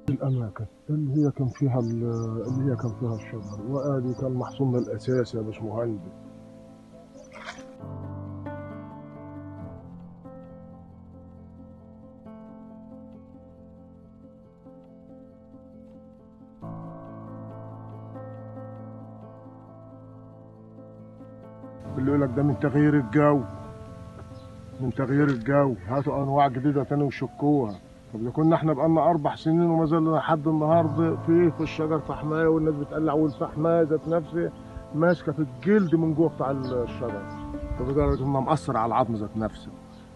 الأماكن اللي هي كان فيها ال- اللي هي كان فيها الشجر وآدي كان محصولنا الأساسي يا باشمهندس اللي يقول لك ده من تغيير الجو من تغيير الجو هاتوا انواع جديده تاني وشكوها طب ده كنا احنا بقالنا اربع سنين وما زال لحد النهارده في في الشجر فحمايه والناس بتقلع والفحمايه ذات نفسها ماسكه في الجلد من جوه بتاع الشجر فبدرجه انها مأثر على العظم ذات نفسه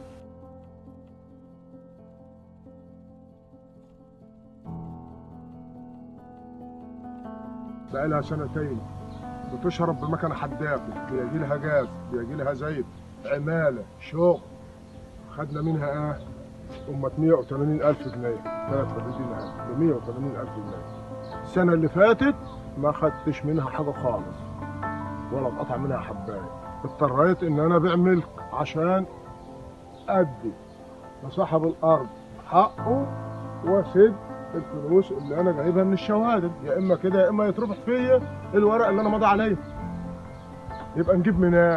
بقى لها سنتين بتشرب بمكنه حدافه بيجي لها جاز بيجي لها زيت عماله شغل خدنا منها ايه أمة 180 ألف جنيه ثلاث فدادين ب 180 ألف جنيه السنة اللي فاتت ما خدتش منها حاجة خالص ولا اتقطع منها حباية اضطريت إن أنا بعمل عشان أدي لصاحب الأرض حقه وأسد الفلوس اللي أنا جايبها من الشوادر يا إما كده يا إما يتربح فيا الورق اللي أنا مضى عليه يبقى نجيب مناه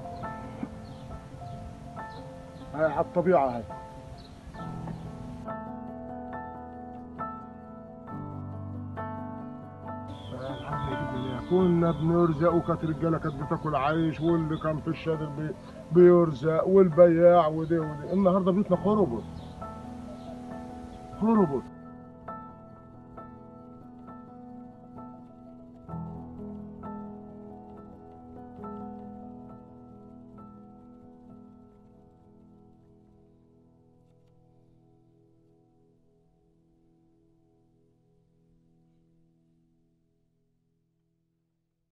هاي على الطبيعة هاي كنا بنرزق وكانت رجاله كانت بتاكل عيش واللي كان في الشادر بي بيرزق والبياع وده وده النهارده بيوتنا خربت خربت